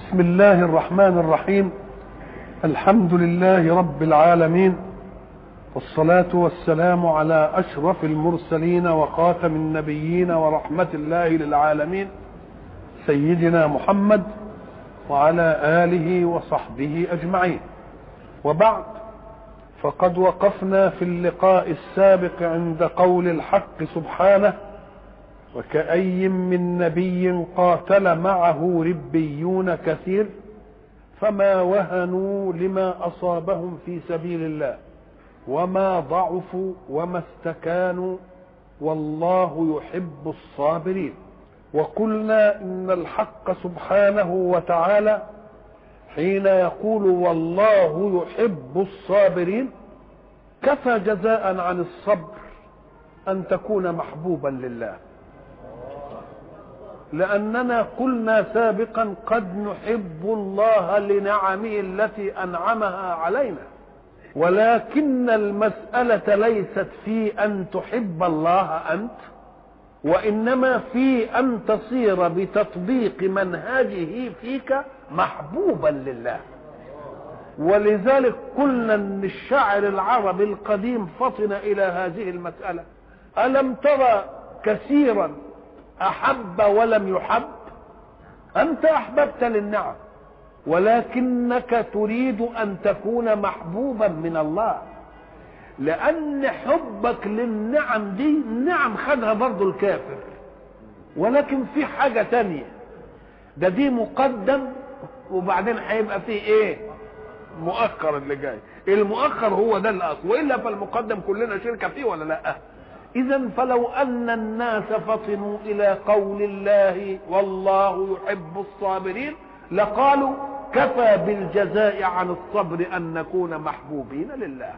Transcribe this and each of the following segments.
بسم الله الرحمن الرحيم الحمد لله رب العالمين والصلاة والسلام على أشرف المرسلين وخاتم النبيين ورحمة الله للعالمين سيدنا محمد وعلى آله وصحبه أجمعين وبعد فقد وقفنا في اللقاء السابق عند قول الحق سبحانه وكأي من نبي قاتل معه ربيون كثير فما وهنوا لما أصابهم في سبيل الله وما ضعفوا وما استكانوا والله يحب الصابرين وقلنا إن الحق سبحانه وتعالى حين يقول والله يحب الصابرين كفى جزاء عن الصبر أن تكون محبوبا لله لأننا قلنا سابقا قد نحب الله لنعمه التي أنعمها علينا ولكن المسألة ليست في أن تحب الله أنت وإنما في أن تصير بتطبيق منهجه فيك محبوبا لله ولذلك قلنا ان الشاعر العربي القديم فطن الى هذه المساله الم ترى كثيرا احب ولم يحب انت احببت للنعم ولكنك تريد ان تكون محبوبا من الله لان حبك للنعم دي النعم خدها برضو الكافر ولكن في حاجه تانية ده دي مقدم وبعدين هيبقى فيه ايه مؤخر اللي جاي المؤخر هو ده الاصل والا فالمقدم كلنا شركه فيه ولا لا اذا فلو ان الناس فطنوا الى قول الله والله يحب الصابرين لقالوا كفى بالجزاء عن الصبر ان نكون محبوبين لله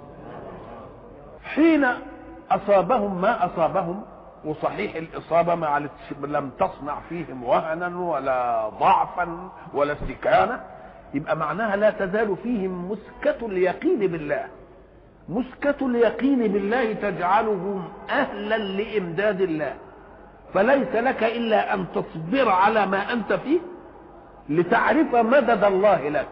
حين اصابهم ما اصابهم وصحيح الاصابه ما لم تصنع فيهم وهنا ولا ضعفا ولا استكانه يبقى معناها لا تزال فيهم مسكة اليقين بالله مسكة اليقين بالله تجعلهم أهلا لإمداد الله فليس لك إلا أن تصبر على ما أنت فيه لتعرف مدد الله لك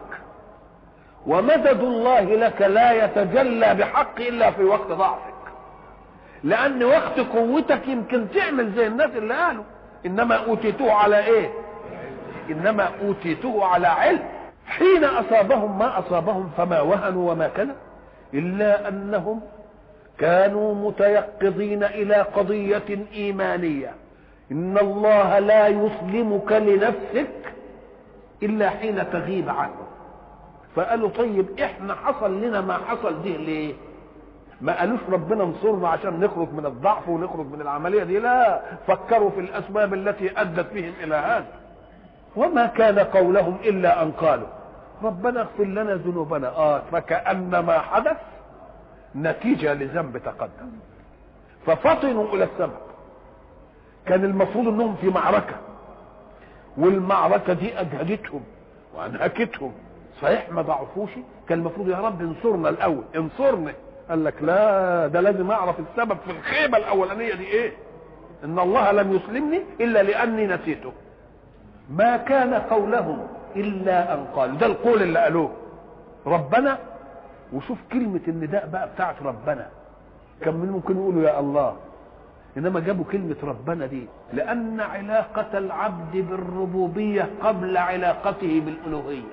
ومدد الله لك لا يتجلى بحق إلا في وقت ضعفك لأن وقت قوتك يمكن تعمل زي الناس اللي قالوا إنما أوتيته على إيه إنما أوتيته على علم حين أصابهم ما أصابهم فما وهنوا وما كذا إلا أنهم كانوا متيقظين إلى قضية إيمانية إن الله لا يسلمك لنفسك إلا حين تغيب عنه فقالوا طيب إحنا حصل لنا ما حصل دي ليه ما قالوش ربنا انصرنا عشان نخرج من الضعف ونخرج من العملية دي لا فكروا في الأسباب التي أدت بهم إلى هذا وما كان قولهم الا ان قالوا ربنا اغفر لنا ذنوبنا اه فكأن ما حدث نتيجة لذنب تقدم ففطنوا الى السبب كان المفروض انهم في معركة والمعركة دي اجهدتهم وانهكتهم صحيح ما ضعفوش كان المفروض يا رب انصرنا الاول انصرنا قال لك لا ده لازم اعرف السبب في الخيبة الاولانية دي ايه ان الله لم يسلمني الا لاني نسيته ما كان قولهم الا ان قالوا ده القول اللي قالوه ربنا وشوف كلمة النداء بقى بتاعت ربنا كان من ممكن يقولوا يا الله انما جابوا كلمة ربنا دي لان علاقة العبد بالربوبية قبل علاقته بالالوهية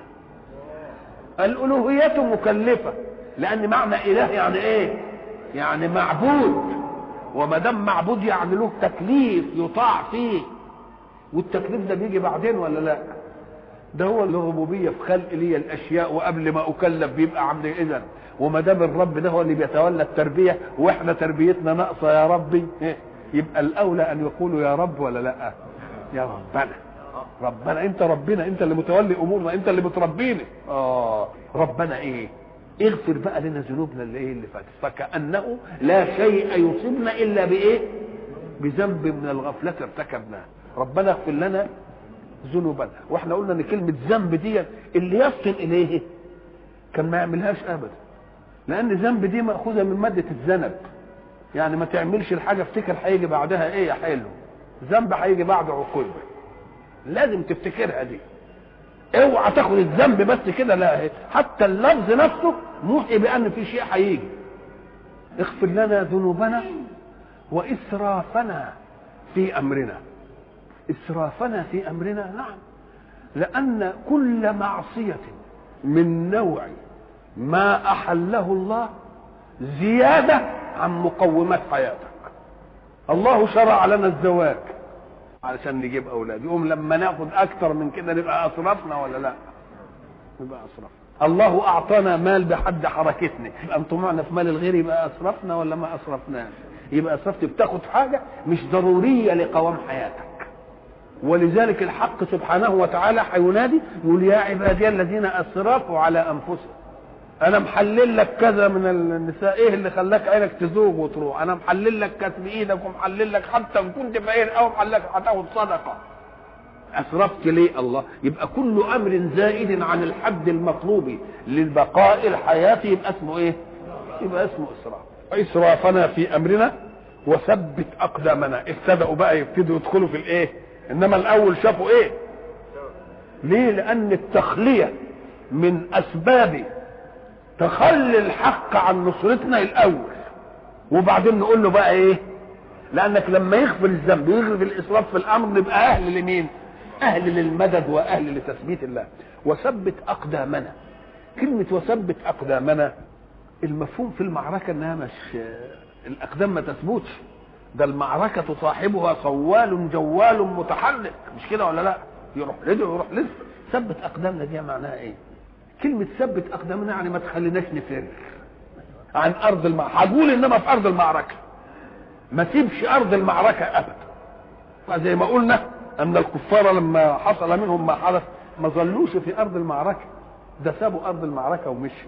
الالوهية مكلفة لان معنى اله يعني ايه يعني معبود وما دام معبود يعني له تكليف يطاع فيه والتكليف ده بيجي بعدين ولا لا ده هو الربوبيه في خلق لي الاشياء وقبل ما اكلف بيبقى عامل اذا وما دام الرب ده هو اللي بيتولى التربيه واحنا تربيتنا ناقصه يا ربي يبقى الاولى ان يقولوا يا رب ولا لا يا ربنا ربنا انت ربنا انت اللي متولي امورنا انت اللي بتربيني اه ربنا ايه اغفر بقى لنا ذنوبنا اللي ايه اللي فاتت فكانه لا شيء يصيبنا الا بايه بذنب من الغفله ارتكبناه ربنا اغفر لنا ذنوبنا واحنا قلنا ان كلمه ذنب دي اللي يفطن اليه كان ما يعملهاش ابدا لان ذنب دي ماخوذه من ماده الذنب يعني ما تعملش الحاجه افتكر هيجي بعدها ايه يا حلو ذنب هيجي بعد عقوبه لازم تفتكرها دي اوعى تاخد الذنب بس كده لا حتى اللفظ نفسه موحي بان في شيء هيجي اغفر لنا ذنوبنا واسرافنا في امرنا اسرافنا في امرنا نعم لان كل معصيه من نوع ما احله الله زياده عن مقومات حياتك الله شرع لنا الزواج علشان نجيب اولاد يقوم لما ناخد اكتر من كده نبقى اسرفنا ولا لا نبقى اسرفنا الله اعطانا مال بحد حركتنا يبقى ان طمعنا في مال الغير يبقى اسرفنا ولا ما اسرفناش يبقى اسرفت بتاخد حاجه مش ضروريه لقوام حياتك ولذلك الحق سبحانه وتعالى هينادي يقول يا عبادي الذين اسرفوا على انفسهم انا محلل لك كذا من النساء ايه اللي خلاك عينك تزوغ وتروح انا محلل لك كتب ايدك ومحلل لك حتى ان كنت فقير او محلل لك هتاخد صدقه اسرفت ليه الله يبقى كل امر زائد عن الحد المطلوب للبقاء الحياه يبقى اسمه ايه يبقى اسمه اسراف اسرافنا في امرنا وثبت اقدامنا ابتدأوا بقى يبتدوا يدخلوا في الايه انما الاول شافوا ايه ليه لان التخليه من اسباب تخلي الحق عن نصرتنا الاول وبعدين نقول له بقى ايه لانك لما يغفر الذنب ويغفر الاسراف في الامر نبقى اهل لمين اهل للمدد واهل لتثبيت الله وثبت اقدامنا كلمه وثبت اقدامنا المفهوم في المعركه انها مش الاقدام ما تثبتش ده المعركه صاحبها صوال جوال متحرك مش كده ولا لا يروح لده ويروح لده ثبت اقدامنا دي معناها ايه كلمة ثبت أقدامنا يعني ما تخليناش نفر عن أرض المعركة هقول إنما في أرض المعركة ما تسيبش أرض المعركة أبدا فزي ما قلنا أن الكفار لما حصل منهم ما حدث ما ظلوش في أرض المعركة ده سابوا أرض المعركة ومشوا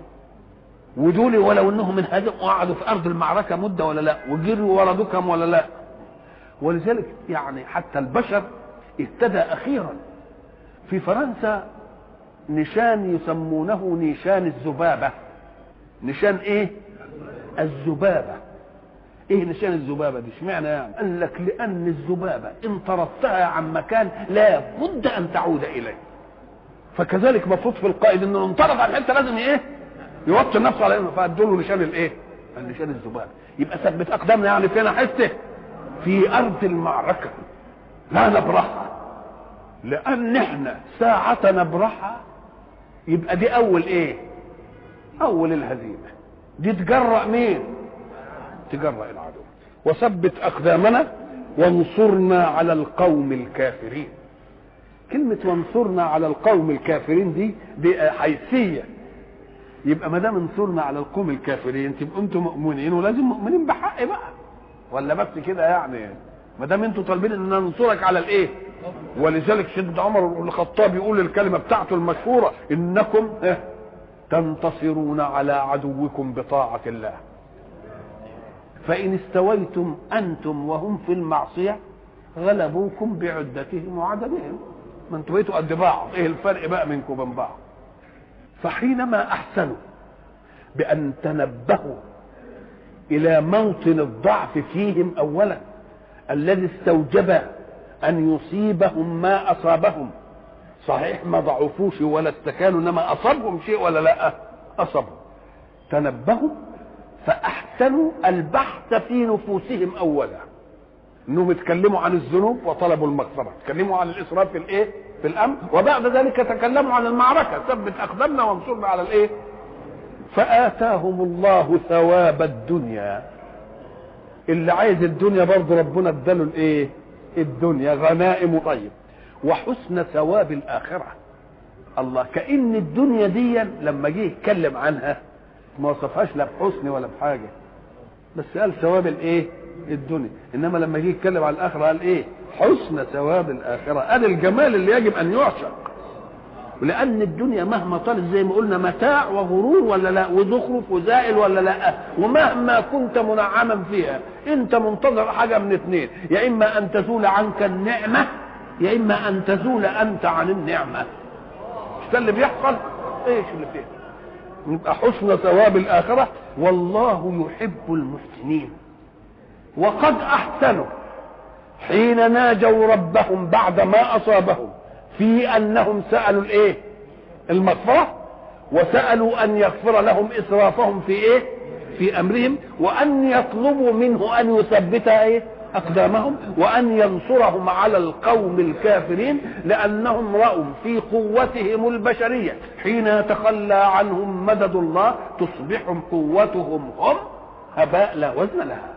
ودول ولو انهم من هذا وقعدوا في ارض المعركه مده ولا لا وجروا ورا دكم ولا لا ولذلك يعني حتى البشر اهتدى اخيرا في فرنسا نشان يسمونه نشان الذبابة نشان ايه الذبابة ايه نشان الذبابة دي اشمعنى يعني قال لك لان الذبابة ان طردتها عن مكان لا بد ان تعود اليه فكذلك مفروض في القائد انه انطرد عن حته لازم ايه يوطي نفسه على انه فادوا له نشان الايه نشان الذبابة يبقى ثبت اقدامنا يعني فين حته في ارض المعركة لا نبرحها لان احنا ساعة نبرحها يبقى دي اول ايه اول الهزيمه دي تجرأ مين تجرأ العدو وثبت اقدامنا وانصرنا على القوم الكافرين كلمة وانصرنا على القوم الكافرين دي دي حيثية يبقى ما دام انصرنا على القوم الكافرين تبقوا انتم مؤمنين ولازم مؤمنين بحق بقى ولا بس كده يعني ما دام انتوا طالبين ان ننصرك على الايه ولذلك سيدنا عمر بن الخطاب يقول الكلمه بتاعته المشهوره انكم تنتصرون على عدوكم بطاعه الله فان استويتم انتم وهم في المعصيه غلبوكم بعدتهم وعددهم ما انتوا بقيتوا قد بعض ايه الفرق بقى منكم وبين بعض فحينما احسنوا بان تنبهوا الى موطن الضعف فيهم اولا الذي استوجب ان يصيبهم ما اصابهم صحيح ما ضعفوش ولا استكانوا انما اصابهم شيء ولا لا اصابهم تنبهوا فاحسنوا البحث في نفوسهم اولا انهم اتكلموا عن الذنوب وطلبوا المغفره اتكلموا عن الاسراف في الايه في الامر وبعد ذلك تكلموا عن المعركه ثبت اقدامنا وانصرنا على الايه فاتاهم الله ثواب الدنيا اللي عايز الدنيا برضه ربنا اداله الايه الدنيا غنائم طيب وحسن ثواب الاخره الله كان الدنيا دي لما جه يتكلم عنها ما وصفهاش لا بحسن ولا بحاجه بس قال ثواب الايه الدنيا انما لما جه يتكلم عن الاخره قال ايه حسن ثواب الاخره قال الجمال اللي يجب ان يعشق ولان الدنيا مهما طالت زي ما قلنا متاع وغرور ولا لا وزخرف وزائل ولا لا ومهما كنت منعما فيها انت منتظر حاجه من اثنين يا اما ان تزول عنك النعمه يا اما ان تزول انت عن النعمه مش ده اللي بيحصل ايش اللي فيه يبقى حسن ثواب الاخره والله يحب المحسنين وقد احسنوا حين ناجوا ربهم بعد ما اصابهم في انهم سالوا الايه المغفرة وسألوا أن يغفر لهم إسرافهم في إيه في أمرهم وأن يطلبوا منه أن يثبت إيه أقدامهم وأن ينصرهم على القوم الكافرين لأنهم رأوا في قوتهم البشرية حين يتخلى عنهم مدد الله تصبح قوتهم هم هباء لا وزن لها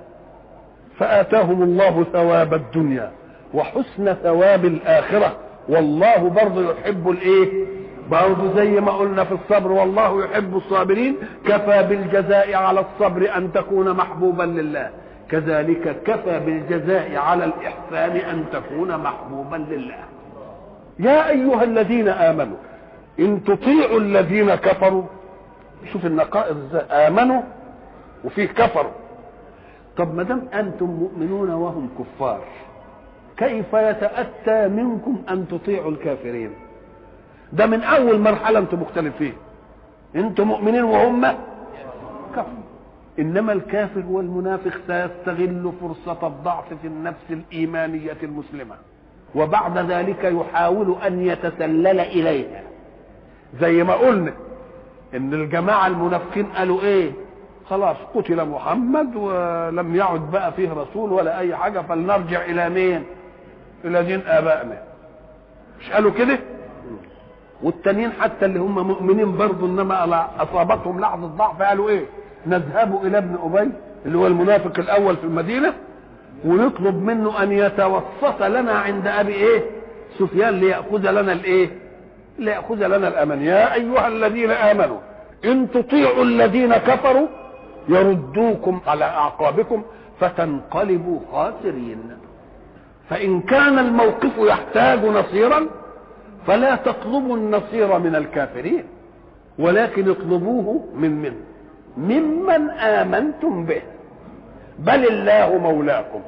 فآتاهم الله ثواب الدنيا وحسن ثواب الآخرة والله برضه يحب الإيه برضه زي ما قلنا في الصبر والله يحب الصابرين كفى بالجزاء على الصبر أن تكون محبوبا لله كذلك كفى بالجزاء على الإحسان أن تكون محبوبا لله يا أيها الذين آمنوا إن تطيعوا الذين كفروا شوف النقائض ازاي آمنوا وفيه كفروا طب ما دام أنتم مؤمنون وهم كفار كيف يتأتى منكم أن تطيعوا الكافرين ده من أول مرحلة أنتم مختلفين أنتم مؤمنين وهم كفر انما الكافر والمنافق سيستغل فرصه الضعف في النفس الايمانيه المسلمه وبعد ذلك يحاول ان يتسلل اليها زي ما قلنا ان الجماعه المنافقين قالوا ايه خلاص قتل محمد ولم يعد بقى فيه رسول ولا اي حاجه فلنرجع الى مين الى دين ابائنا مش قالوا كده والتانيين حتى اللي هم مؤمنين برضه انما اصابتهم لحظه ضعف قالوا ايه نذهب الى ابن ابي اللي هو المنافق الاول في المدينه ونطلب منه ان يتوسط لنا عند ابي ايه سفيان ليأخذ لنا الايه ليأخذ لنا الامان يا ايها الذين امنوا ان تطيعوا الذين كفروا يردوكم على اعقابكم فتنقلبوا خاسرين فان كان الموقف يحتاج نصيرا فلا تطلبوا النصير من الكافرين ولكن اطلبوه من من ممن آمنتم به بل الله مولاكم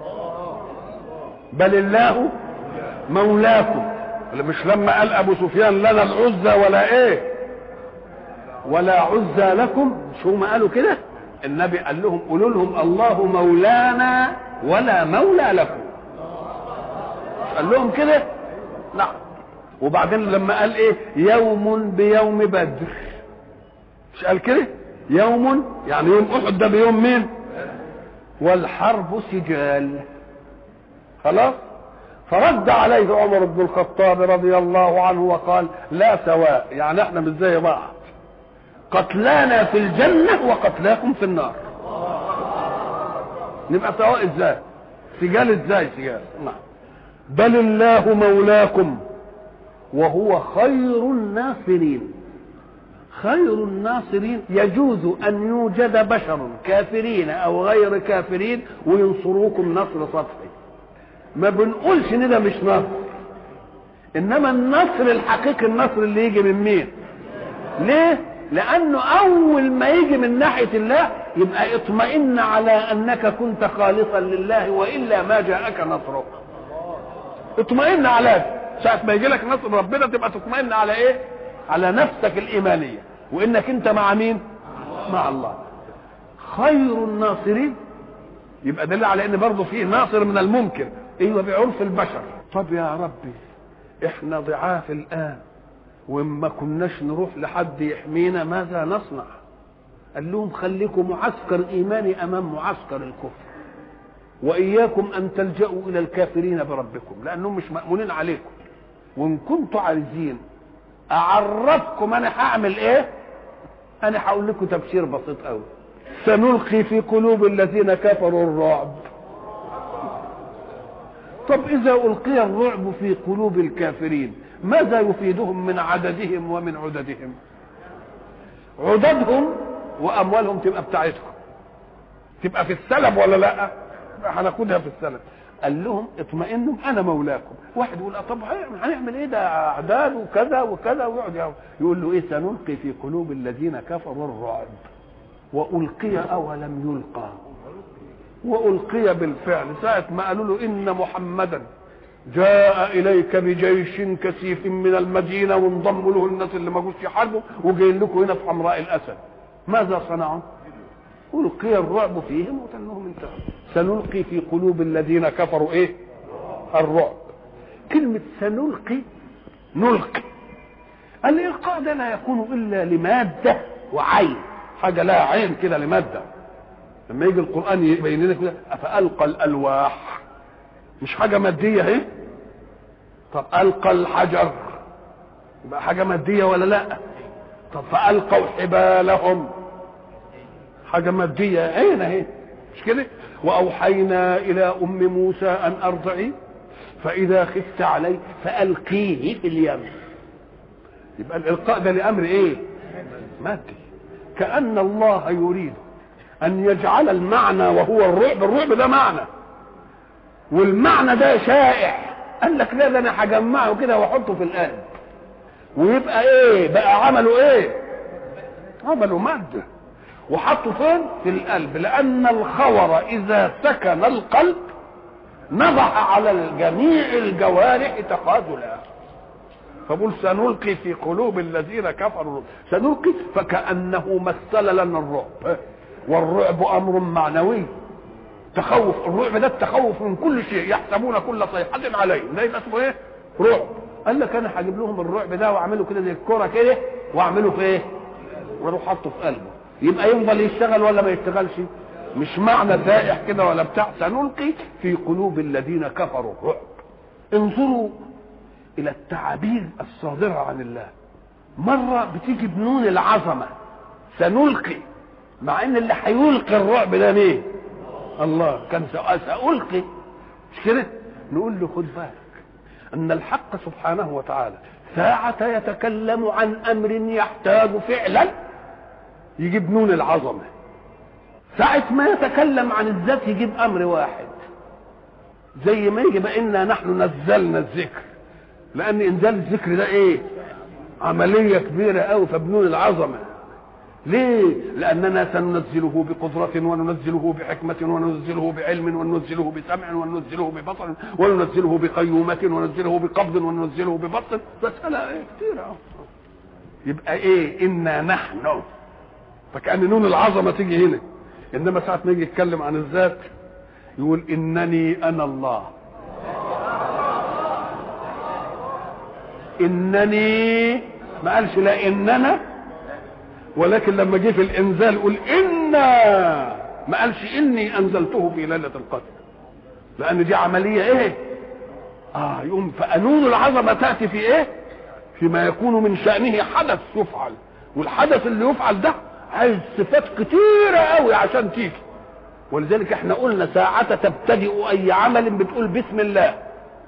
بل الله مولاكم مش لما قال ابو سفيان لنا العزى ولا ايه ولا عزى لكم مش هم قالوا كده النبي قال لهم قولوا لهم الله مولانا ولا مولى لكم قال لهم كده نعم وبعدين لما قال ايه يوم بيوم بدر مش قال كده يوم يعني يوم احد ده بيوم مين والحرب سجال خلاص فرد عليه عمر بن الخطاب رضي الله عنه وقال لا سواء يعني احنا مش زي بعض قتلانا في الجنة وقتلاكم في النار نبقى سواء ازاي سجال ازاي سجال نعم بل الله مولاكم وهو خير الناصرين خير الناصرين يجوز ان يوجد بشر كافرين او غير كافرين وينصروكم نصر سطحي ما بنقولش ان ده مش نصر انما النصر الحقيقي النصر اللي يجي من مين ليه لانه اول ما يجي من ناحيه الله يبقى اطمئن على انك كنت خالصا لله والا ما جاءك نصرك اطمئن على ساعة ما يجي لك نصر ربنا تبقى تطمئن على ايه على نفسك الايمانيه وانك انت مع مين مع الله خير الناصرين يبقى دليل على ان برضه فيه ناصر من الممكن ايوه بعرف البشر طب يا ربي احنا ضعاف الان وما كناش نروح لحد يحمينا ماذا نصنع قال لهم خليكم معسكر ايماني امام معسكر الكفر واياكم ان تلجأوا الى الكافرين بربكم لانهم مش مأمونين عليكم وان كنتوا عايزين اعرفكم انا هعمل ايه انا هقول لكم تبشير بسيط قوي سنلقي في قلوب الذين كفروا الرعب طب اذا القي الرعب في قلوب الكافرين ماذا يفيدهم من عددهم ومن عددهم عددهم واموالهم تبقى بتاعتكم تبقى في السلب ولا لا هناخدها في السلب قال لهم اطمئنوا انا مولاكم واحد يقول طب هنعمل ايه ده اعداد وكذا وكذا ويقعد يقول له ايه سنلقي في قلوب الذين كفروا الرعب والقي اولم يلقى والقي بالفعل ساعه ما قالوا له ان محمدا جاء اليك بجيش كثيف من المدينه وانضموا له الناس اللي ما جوش يحاربوا وجايين لكم هنا في حمراء الاسد ماذا صنعوا؟ ألقي الرعب فيهم وتنهم انتهى سنلقي في قلوب الذين كفروا ايه الرعب كلمة سنلقي نلقي الإلقاء ده لا يكون إلا لمادة وعين حاجة لها عين كده لمادة لما يجي القرآن يبين لنا كده فألقى الألواح مش حاجة مادية اهي طب ألقى الحجر يبقى حاجة مادية ولا لا طب فألقوا حبالهم حاجة مادية عين اهي مش كده وأوحينا إلى أم موسى أن أرضعي فإذا خفت عليه فألقيه في اليم يبقى الإلقاء ده لأمر إيه مادي كأن الله يريد أن يجعل المعنى وهو الرعب الرعب ده معنى والمعنى ده شائع قال لك لا ده أنا هجمعه كده وأحطه في القلب ويبقى إيه بقى عمله إيه عمله مادة وحطه فين في القلب لأن الخور إذا سكن القلب نضح على جميع الجوارح تخاذلا فبقول سنلقي في قلوب الذين كفروا سنلقي فكأنه مثل لنا الرعب والرعب أمر معنوي تخوف الرعب ده التخوف من كل شيء يحسبون كل صيحة عليهم ده يبقى اسمه ايه؟ رعب قال لك انا هجيب لهم الرعب ده واعمله كده زي الكرة كده واعمله في ايه؟ واروح حاطه في قلبه يبقى يفضل يشتغل ولا ما يشتغلش؟ مش معنى دائح كده ولا بتاع سنلقي في قلوب الذين كفروا الرعب انظروا الى التعابير الصادره عن الله مره بتيجي بنون العظمه سنلقي مع ان اللي هيلقي الرعب ده مين الله كان سألقي مش كده نقول له خد بالك ان الحق سبحانه وتعالى ساعة يتكلم عن امر يحتاج فعلا يجيب نون العظمه ساعة ما يتكلم عن الذات يجيب أمر واحد زي ما يجي بقى إنا نحن نزلنا الذكر لأن إنزال الذكر ده إيه؟ عملية كبيرة أوي فبنون العظمة ليه؟ لأننا سننزله بقدرة وننزله بحكمة وننزله بعلم وننزله بسمع وننزله ببصر وننزله بقيومة وننزله بقبض وننزله ببطن مسألة إيه كتيرة يبقى إيه؟ إنا نحن فكأن نون العظمة تيجي هنا انما ساعه ما يجي يتكلم عن الذات يقول انني انا الله انني ما قالش لا اننا ولكن لما جه في الانزال يقول انا ما قالش اني انزلته في ليله القدر لان دي عمليه ايه اه يقوم فقانون العظمه تاتي في ايه فيما يكون من شانه حدث يفعل والحدث اللي يفعل ده عايز صفات كتيرة قوي عشان تيجي ولذلك احنا قلنا ساعة تبتدئ اي عمل بتقول بسم الله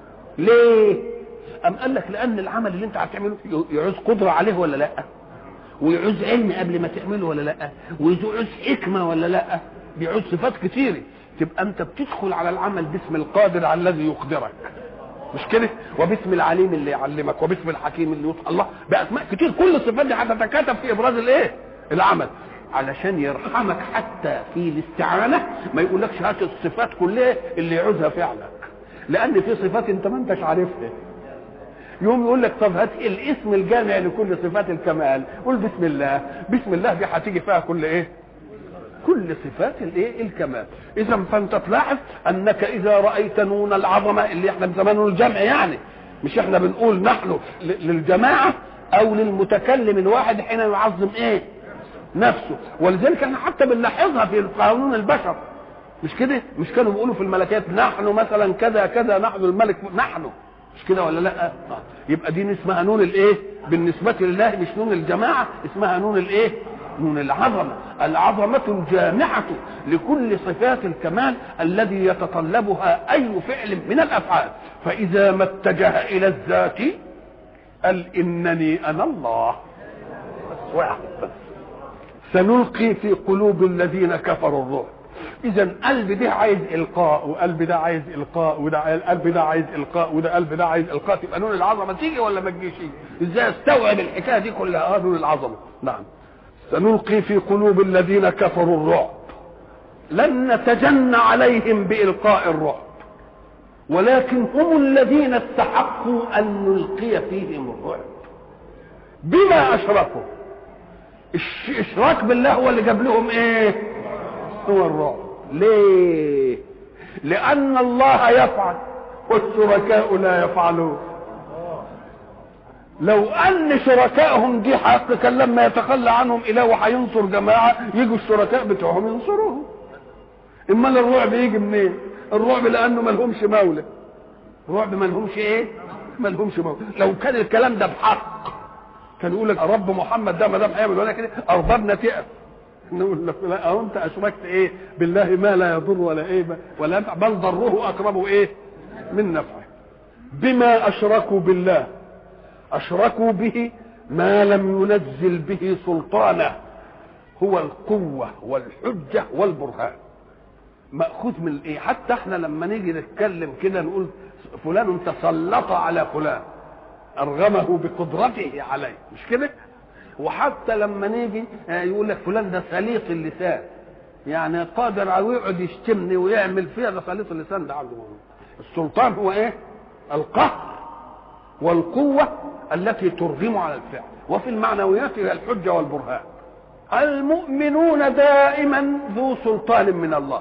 ليه ام قال لك لان العمل اللي انت هتعمله يعوز قدرة عليه ولا لا ويعوز علم قبل ما تعمله ولا لا ويعوز حكمة ولا لا بيعوز صفات كتيرة تبقى انت بتدخل على العمل باسم القادر على الذي يقدرك مش كده وباسم العليم اللي يعلمك وباسم الحكيم اللي يطلع الله باسماء كتير كل الصفات دي هتتكاتب في ابراز الايه العمل علشان يرحمك حتى في الاستعانة ما يقولكش هات الصفات كلها اللي يعوزها فعلك لأن في صفات أنت ما أنتش عارفها يوم يقول لك طب هات الاسم الجامع لكل صفات الكمال قول بسم الله بسم الله دي هتيجي فيها كل ايه كل صفات الايه الكمال اذا فانت تلاحظ انك اذا رايت نون العظمه اللي احنا بنسميه الجمع يعني مش احنا بنقول نحن للجماعه او للمتكلم الواحد حين يعظم ايه نفسه ولذلك احنا حتى بنلاحظها في قانون البشر مش كده مش كانوا بيقولوا في الملكات نحن مثلا كذا كذا نحن الملك نحن مش كده ولا لا آه. يبقى دي اسمها نون الايه بالنسبه لله مش نون الجماعه اسمها نون الايه نون العظمه العظمه الجامعه لكل صفات الكمال الذي يتطلبها اي فعل من الافعال فاذا ما اتجه الى الذات قال انني انا الله بس واحد بس سنلقي في قلوب الذين كفروا الرعب اذا قلب ده عايز القاء وقلب ده عايز القاء وده قلب ده عايز القاء وده قلب ده عايز القاء تبقى نون العظمه تيجي ولا ما تجيش ازاي استوعب الحكايه دي كلها اه نون العظمه نعم سنلقي في قلوب الذين كفروا الرعب لن نتجن عليهم بالقاء الرعب ولكن هم الذين استحقوا ان نلقي فيهم الرعب بما اشركوا الاشراك بالله هو اللي جاب لهم ايه هو الرعب ليه لان الله يفعل والشركاء لا يفعلون لو ان شركائهم دي حق كان لما يتخلى عنهم اله وهينصر جماعه يجوا الشركاء بتوعهم ينصروهم امال الرعب يجي منين الرعب لانه ما لهمش مولى الرعب ما لهمش ايه ما لهمش مولى لو كان الكلام ده بحق كان يقول لك رب محمد ده ما دام هيعمل ولا كده اربابنا تقف نقول لك لا أو انت اشركت ايه بالله ما لا يضر ولا ايه ولا ينفع بل ضره اقرب ايه من نفعه بما اشركوا بالله اشركوا به ما لم ينزل به سلطانه هو القوه والحجه والبرهان ماخوذ من ايه حتى احنا لما نيجي نتكلم كده نقول فلان تسلط على فلان ارغمه بقدرته عليه مش كده وحتى لما نيجي يقول لك فلان ده سليط اللسان يعني قادر على يقعد يشتمني ويعمل فيها ده سليط اللسان ده عنده السلطان هو ايه القهر والقوه التي ترغم على الفعل وفي المعنويات هي الحجه والبرهان المؤمنون دائما ذو سلطان من الله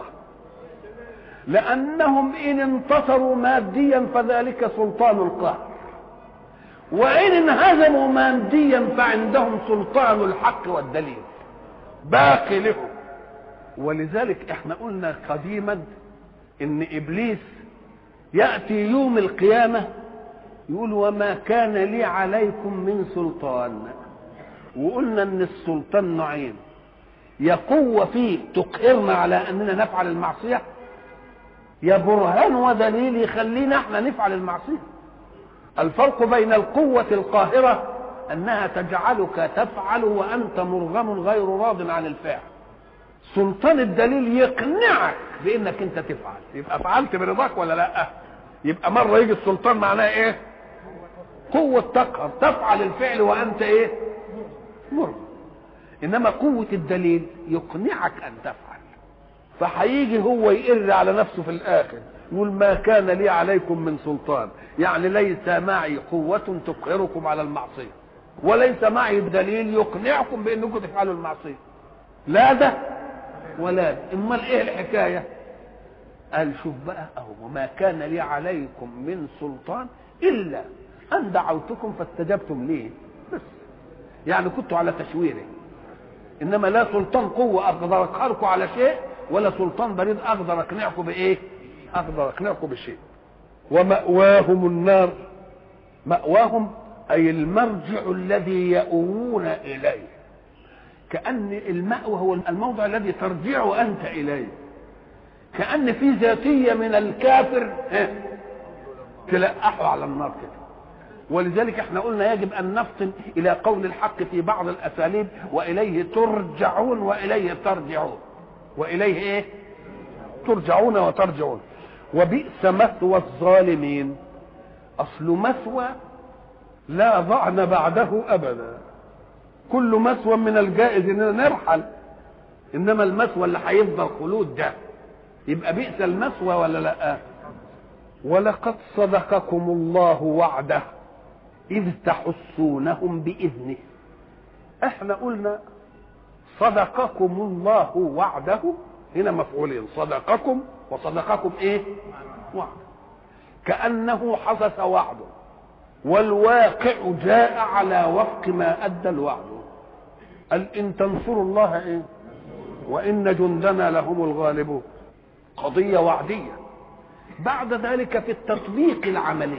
لانهم ان انتصروا ماديا فذلك سلطان القهر وان انهزموا ماديا فعندهم سلطان الحق والدليل باقي لهم ولذلك احنا قلنا قديما ان ابليس ياتي يوم القيامه يقول وما كان لي عليكم من سلطان وقلنا ان السلطان نوعين يا قوه فيه تقهرنا على اننا نفعل المعصيه يا برهان ودليل يخلينا احنا نفعل المعصيه الفرق بين القوة القاهرة أنها تجعلك تفعل وأنت مرغم غير راض عن الفعل سلطان الدليل يقنعك بأنك أنت تفعل يبقى فعلت برضاك ولا لا يبقى مرة يجي السلطان معناه إيه قوة تقهر تفعل الفعل وأنت إيه مرغم إنما قوة الدليل يقنعك أن تفعل فهيجي هو يقر على نفسه في الآخر يقول ما كان لي عليكم من سلطان يعني ليس معي قوة تقهركم على المعصية وليس معي دليل يقنعكم بانكم تفعلوا المعصية لا ده ولا ده امال ايه الحكاية قال شوف بقى اهو وما كان لي عليكم من سلطان الا ان دعوتكم فاستجبتم لي بس يعني كنتوا على تشويره انما لا سلطان قوة اقدر اقهركم على شيء ولا سلطان بريد اقدر اقنعكم بايه اقدر اقنعكم بشيء ومأواهم النار مأواهم أي المرجع الذي يأوون إليه كأن المأوى هو الموضع الذي ترجع أنت إليه كأن في ذاتية من الكافر تلقحه على النار كده ولذلك احنا قلنا يجب ان نفطن الى قول الحق في بعض الاساليب واليه ترجعون واليه ترجعون واليه ايه ترجعون وترجعون وبئس مثوى الظالمين اصل مثوى لا ضعن بعده ابدا كل مثوى من الجائز اننا نرحل انما المثوى اللي هيفضل خلود ده يبقى بئس المثوى ولا لا ولقد صدقكم الله وعده اذ تحسونهم باذنه احنا قلنا صدقكم الله وعده هنا مفعولين صدقكم وصدقكم ايه وعد كانه حدث وعده والواقع جاء على وفق ما ادى الوعد قال ان تنصروا الله ايه وان جندنا لهم الغالبون قضيه وعديه بعد ذلك في التطبيق العملي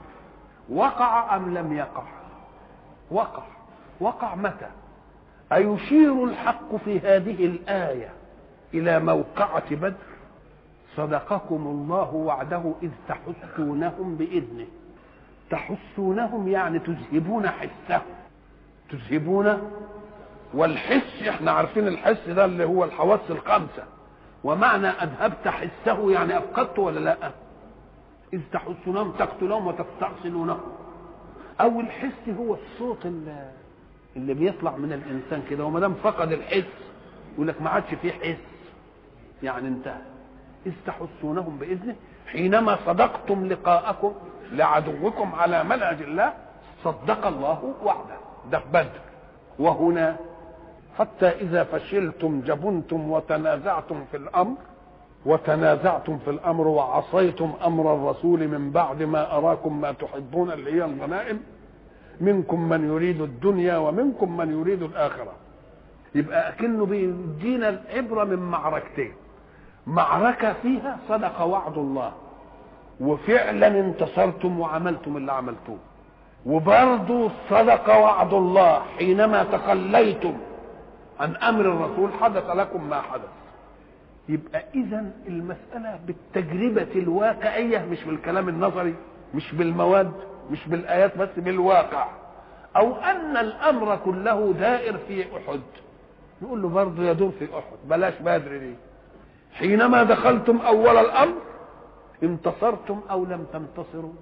وقع ام لم يقع وقع وقع متى ايشير الحق في هذه الايه الى موقعه بدر صدقكم الله وعده اذ تحسونهم باذنه تحسونهم يعني تذهبون حسهم تذهبون والحس احنا عارفين الحس ده اللي هو الحواس الخمسه ومعنى اذهبت حسه يعني افقدته ولا لا اذ تحسونهم تقتلهم وتستأصلونهم او الحس هو الصوت اللي, اللي بيطلع من الانسان كده وما دام فقد الحس يقول لك ما عادش فيه حس يعني انتهى اذ تحسونهم باذنه حينما صدقتم لقاءكم لعدوكم على منهج الله صدق الله وعده ده في بدر وهنا حتى اذا فشلتم جبنتم وتنازعتم في الامر وتنازعتم في الامر وعصيتم امر الرسول من بعد ما اراكم ما تحبون اللي هي الغنائم منكم من يريد الدنيا ومنكم من يريد الاخره يبقى اكنه بيدينا العبره من معركتين معركه فيها صدق وعد الله وفعلا انتصرتم وعملتم اللي عملتوه وبرضه صدق وعد الله حينما تخليتم عن امر الرسول حدث لكم ما حدث يبقى اذا المساله بالتجربه الواقعيه مش بالكلام النظري مش بالمواد مش بالايات بس بالواقع او ان الامر كله دائر في احد نقول له برضه يدور في احد بلاش بدر دي حينما دخلتم اول الامر انتصرتم او لم تنتصروا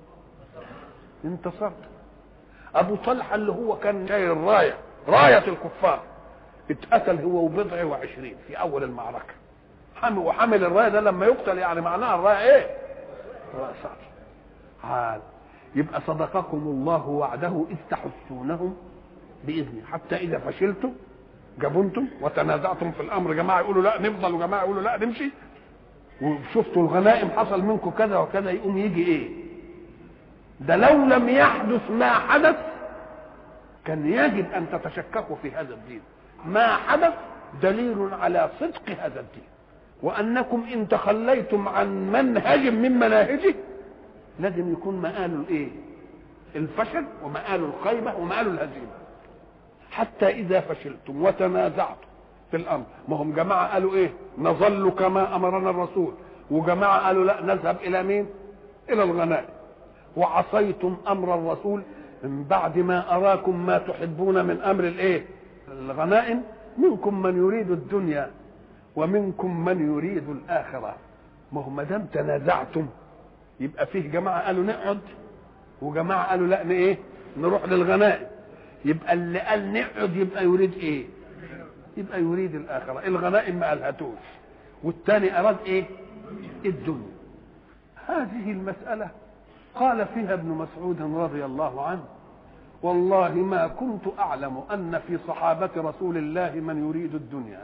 انتصرتم ابو طلحه اللي هو كان شايل الرايه رايه الكفار اتقتل هو وبضع وعشرين في اول المعركه حمل وحمل الرايه ده لما يقتل يعني معناها الرايه ايه رايه صعب عال يبقى صدقكم الله وعده اذ تحسونهم باذنه حتى اذا فشلتم جبنتم وتنازعتم في الامر جماعه يقولوا لا نفضل وجماعه يقولوا لا نمشي وشفتوا الغنائم حصل منكم كذا وكذا يقوم يجي ايه ده لو لم يحدث ما حدث كان يجب ان تتشككوا في هذا الدين ما حدث دليل على صدق هذا الدين وانكم ان تخليتم عن منهج من مناهجه لازم يكون مآل الايه الفشل ومآل الخيبة ومآل الهزيمة حتى إذا فشلتم وتنازعتم في الأمر ما هم جماعة قالوا إيه نظل كما أمرنا الرسول وجماعة قالوا لا نذهب إلى مين إلى الغنائم وعصيتم أمر الرسول من بعد ما أراكم ما تحبون من أمر الإيه الغنائم منكم من يريد الدنيا ومنكم من يريد الآخرة ما هو ما دام تنازعتم يبقى فيه جماعه قالوا نقعد وجماعه قالوا لا ايه نروح للغنائم يبقى اللي قال نقعد يبقى يريد ايه يبقى يريد الاخره الغنائم ما قالهاتوش والثاني اراد ايه الدنيا هذه المساله قال فيها ابن مسعود رضي الله عنه والله ما كنت اعلم ان في صحابه رسول الله من يريد الدنيا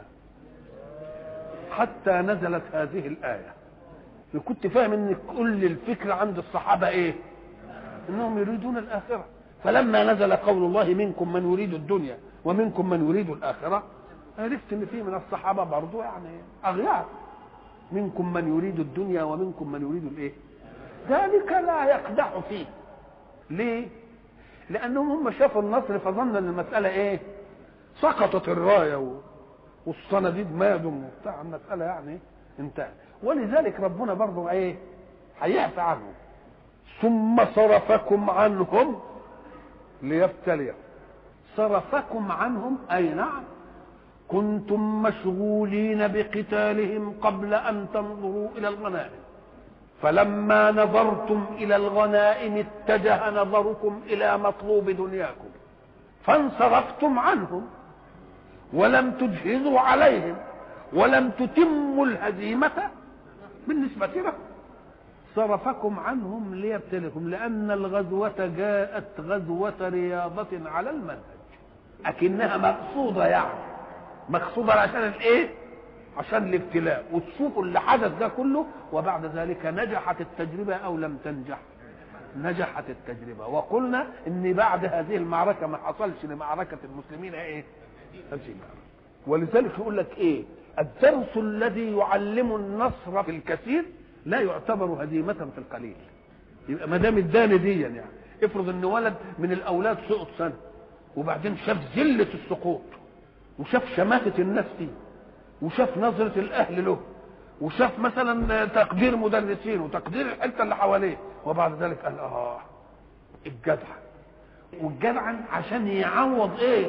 حتى نزلت هذه الايه كنت فاهم ان كل الفكر عند الصحابه ايه انهم يريدون الاخره فلما نزل قول الله منكم من يريد الدنيا ومنكم من يريد الاخره عرفت ان في من الصحابه برضو يعني اغيار منكم من يريد الدنيا ومنكم من يريد الايه ذلك لا يقدح فيه ليه لانهم هم شافوا النصر فظن ان المساله ايه سقطت الرايه والصناديد مادوا وبتاع المساله يعني انتهت ولذلك ربنا برضه ايه هيعفى عنهم ثم صرفكم عنهم ليبتليكم صرفكم عنهم اي نعم كنتم مشغولين بقتالهم قبل ان تنظروا الى الغنائم فلما نظرتم الى الغنائم اتجه نظركم الى مطلوب دنياكم فانصرفتم عنهم ولم تجهزوا عليهم ولم تتموا الهزيمه بالنسبة لهم صرفكم عنهم ليبتلكم لأن الغزوة جاءت غزوة رياضة على المنهج أكنها مقصودة يعني مقصودة عشان الإيه؟ عشان الابتلاء وتشوفوا اللي حدث ده كله وبعد ذلك نجحت التجربة أو لم تنجح نجحت التجربة وقلنا ان بعد هذه المعركة ما حصلش لمعركة المسلمين ايه هزيمة ولذلك يقول لك ايه الدرس الذي يعلم النصر في الكثير لا يعتبر هزيمة في القليل يبقى ما دام اداني دي يعني افرض ان ولد من الاولاد سقط سنه وبعدين شاف ذله السقوط وشاف شماتة الناس فيه وشاف نظرة الأهل له وشاف مثلا تقدير مدرسين وتقدير الحتة اللي حواليه وبعد ذلك قال اه الجدع والجدع عشان يعوض ايه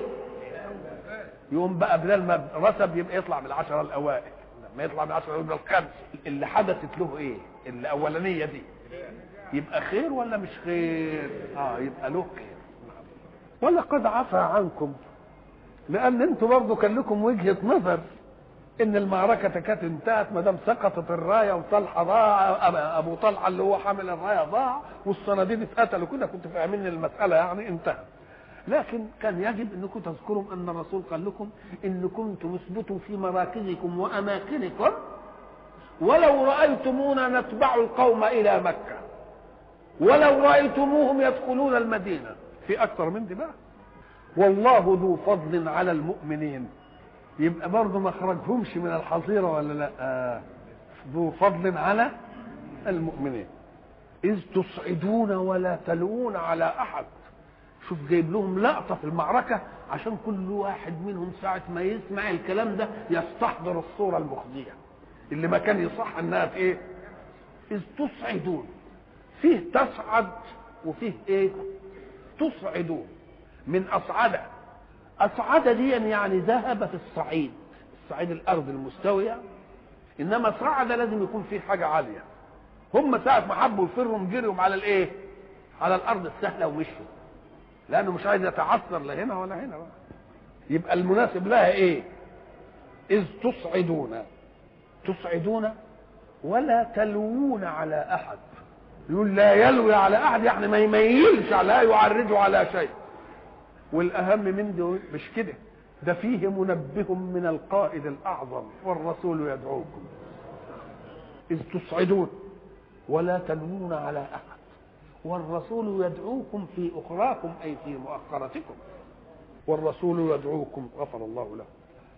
يقوم بقى بدل ما رسب يبقى يطلع بالعشرة الأوائل لما يطلع بالعشرة الأوائل بالخمس اللي حدثت له ايه الأولانية دي يبقى خير ولا مش خير اه يبقى له خير ولقد عفى عنكم لان انتوا برضه كان لكم وجهه نظر ان المعركه كانت انتهت ما دام سقطت الرايه وطلحه ضاع ابو طلحه اللي هو حامل الرايه ضاع والصناديد اتقتلوا كده كنتوا فاهمين المساله يعني انتهت لكن كان يجب انكم تذكروا ان الرسول قال لكم ان كنتم اثبتوا في مراكزكم واماكنكم ولو رايتمونا نتبع القوم الى مكه ولو رايتموهم يدخلون المدينه في اكتر من دي بقى والله ذو فضل على المؤمنين يبقى برضه ما خرجهمش من الحظيره ولا لا آه. ذو فضل على المؤمنين اذ تصعدون ولا تلوون على احد شوف جايب لهم لقطه في المعركه عشان كل واحد منهم ساعه ما يسمع الكلام ده يستحضر الصوره المخزيه اللي ما كان يصح انها في ايه اذ تصعدون فيه تصعد وفيه ايه تصعدون من اصعد اصعد دي يعني ذهب في الصعيد الصعيد الارض المستويه انما صعد لازم يكون فيه حاجه عاليه هم ساعه ما حبوا يفروا جريهم على الايه على الارض السهله ومشوا لانه مش عايز يتعثر لا هنا ولا هنا بقى. يبقى المناسب لها ايه اذ تصعدون تصعدون ولا تلوون على احد يقول لا يلوي على احد يعني ما يميلش لا يعرج على شيء والاهم من ده مش كده ده فيه منبه من القائد الاعظم والرسول يدعوكم اذ تصعدون ولا تلوون على احد والرسول يدعوكم في اخراكم اي في مؤخرتكم والرسول يدعوكم غفر الله له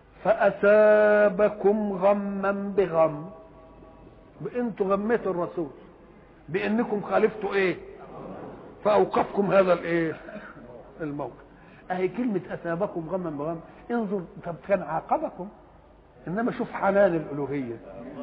فاثابكم غما بغم انتوا غميتوا الرسول بانكم خالفتوا ايه فاوقفكم هذا الايه الموقف اهي كلمه اثابكم غما بغم انظر طب كان عاقبكم انما شوف حنان الالوهيه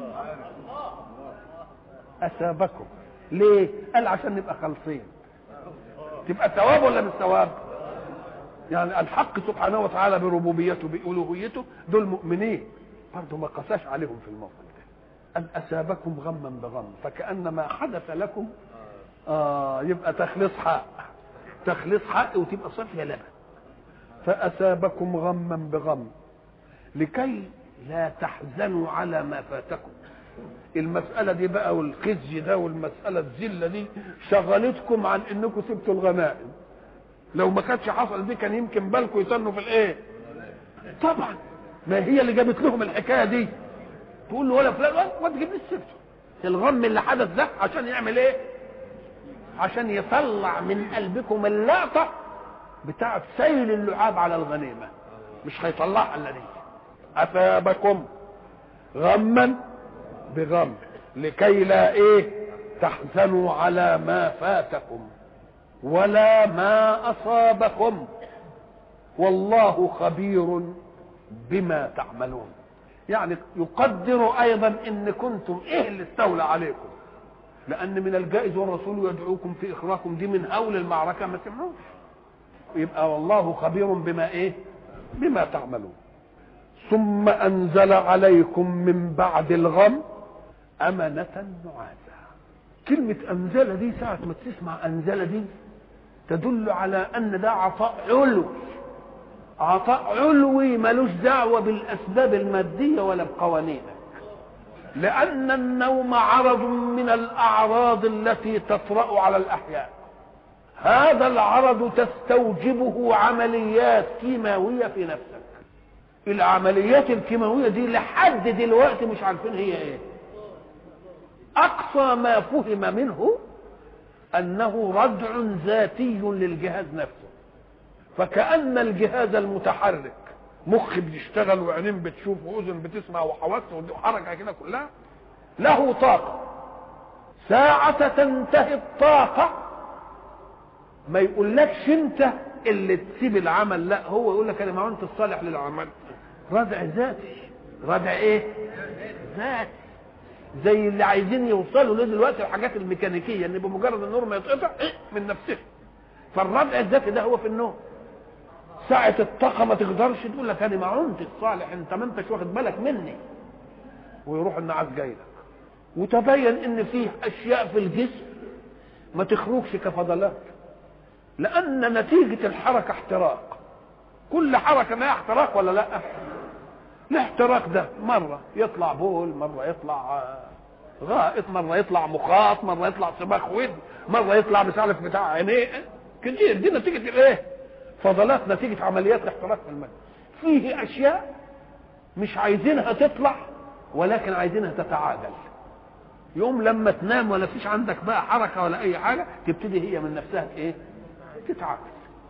اثابكم ليه قال عشان نبقى خالصين تبقى ثواب ولا مش ثواب يعني الحق سبحانه وتعالى بربوبيته بالوهيته دول مؤمنين برضه ما قساش عليهم في الموقف ده أن أثابكم غما بغم فكأن ما حدث لكم آه يبقى تخليص حق تخليص حق وتبقى صفية لبن فأثابكم غما بغم لكي لا تحزنوا على ما فاتكم المسألة دي بقى والخزي ده والمسألة الذلة دي شغلتكم عن انكم سبتوا الغنائم لو ما كانتش حصل دي كان يمكن بالكم يتنوا في الايه طبعا ما هي اللي جابت لهم الحكايه دي تقول له ولا فلان ما تجيبليش سيرته الغم اللي حدث ده عشان يعمل ايه عشان يطلع من قلبكم اللقطه بتاعه سيل اللعاب على الغنيمه مش هيطلعها الا دي اثابكم غما بغم لكي لا ايه تحزنوا على ما فاتكم ولا ما اصابكم والله خبير بما تعملون يعني يقدر ايضا ان كنتم ايه اللي استولى عليكم لان من الجائز والرسول يدعوكم في اخراكم دي من هول المعركه ما سمعوش يبقى والله خبير بما ايه بما تعملون ثم انزل عليكم من بعد الغم امنه نعاسا كلمه انزل دي ساعه ما تسمع انزل دي تدل على ان ده عطاء علوي عطاء علوي ملوش دعوه بالاسباب الماديه ولا بقوانينك لان النوم عرض من الاعراض التي تطرا على الاحياء هذا العرض تستوجبه عمليات كيماويه في نفسك العمليات الكيماويه دي لحد دلوقتي مش عارفين هي ايه اقصى ما فهم منه انه ردع ذاتي للجهاز نفسه فكأن الجهاز المتحرك مخ بيشتغل وعينين بتشوف واذن بتسمع وحواس وحركه كده كلها له طاقه ساعة تنتهي الطاقة ما يقولكش انت اللي تسيب العمل لا هو يقول لك انا ما انت الصالح للعمل ردع ذاتي ردع ايه ذاتي زي اللي عايزين يوصلوا له دلوقتي الحاجات الميكانيكيه ان بمجرد النور ما يتقطع إيه من نفسه فالردع الذاتي ده هو في النوم ساعة الطاقة ما تقدرش تقول لك انا ما عنت الصالح انت ما انتش واخد بالك مني ويروح النعاس جاي لك وتبين ان فيه اشياء في الجسم ما تخرجش كفضلات لان نتيجة الحركة احتراق كل حركة لها احتراق ولا لا الاحتراق ده مرة يطلع بول مرة يطلع غائط مرة يطلع مخاط مرة يطلع صباخ ود مرة يطلع مش عارف بتاع عينيه كتير دي نتيجة الايه فضلات نتيجة عمليات الاحتراق في الماء فيه اشياء مش عايزينها تطلع ولكن عايزينها تتعادل يوم لما تنام ولا فيش عندك بقى حركة ولا اي حاجة تبتدي هي من نفسها ايه تتعادل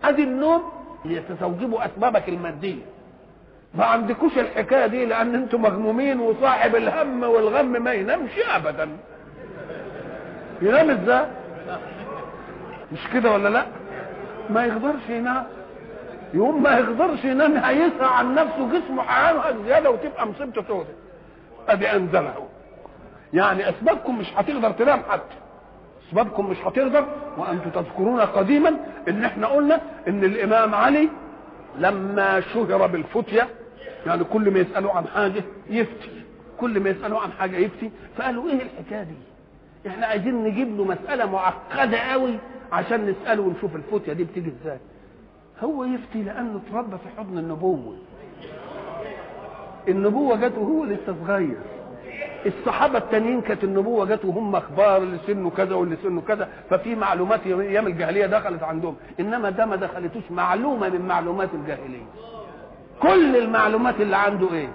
ادي النوم ليستوجبوا اسبابك الماديه ما عندكوش الحكايه دي لان انتم مغمومين وصاحب الهم والغم ما ينامش ابدا ينام ازاي مش كده ولا لا ما يقدرش ينام يوم ما يقدرش ينام هيسعى عن نفسه جسمه هيعنه زياده وتبقى مصيبته سودة ادي انزله يعني اسبابكم مش هتقدر تنام حتى اسبابكم مش هتقدر وانتم تذكرون قديما ان احنا قلنا ان الامام علي لما شهر بالفتية يعني كل ما يسألوا عن حاجة يفتي كل ما يسألوا عن حاجة يفتي فقالوا ايه الحكاية دي احنا عايزين نجيب له مسألة معقدة قوي عشان نسأله ونشوف الفتية دي بتيجي ازاي هو يفتي لانه اتربى في حضن النبوة النبوة جت وهو لسه صغير الصحابة التانيين كانت النبوة جت وهم اخبار اللي سنه كذا واللي سنه كذا ففي معلومات ايام الجاهلية دخلت عندهم انما ده ما دخلتوش معلومة من معلومات الجاهلية كل المعلومات اللي عنده ايه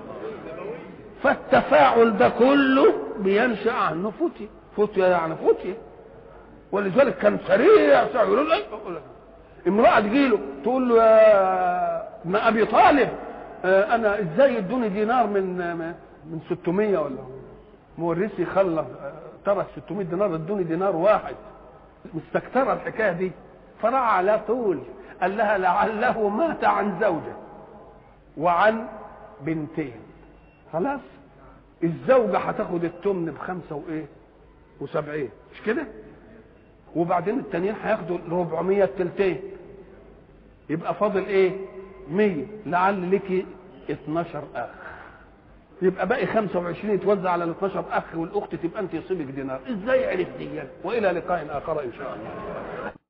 فالتفاعل ده كله بينشأ عنه فتية فتية يعني فتية ولذلك كان سريع سريع يقول له امرأة تجيله تقول له يا ابن ابي طالب آه انا ازاي ادوني دينار من من 600 ولا مورثي خلى ترك 600 دينار ادوني دينار واحد مستكترة الحكاية دي فراح على طول قال لها لعله مات عن زوجة وعن بنتين خلاص الزوجة هتاخد التمن بخمسة وايه وسبعين مش كده وبعدين التانيين هياخدوا 400 التلتين يبقى فاضل ايه 100 لعل لك 12 اخ يبقى باقي 25 يتوزع على ال 12 اخ والاخت تبقى انت يصيبك دينار ازاي عرفت دي والى لقاء اخر ان شاء الله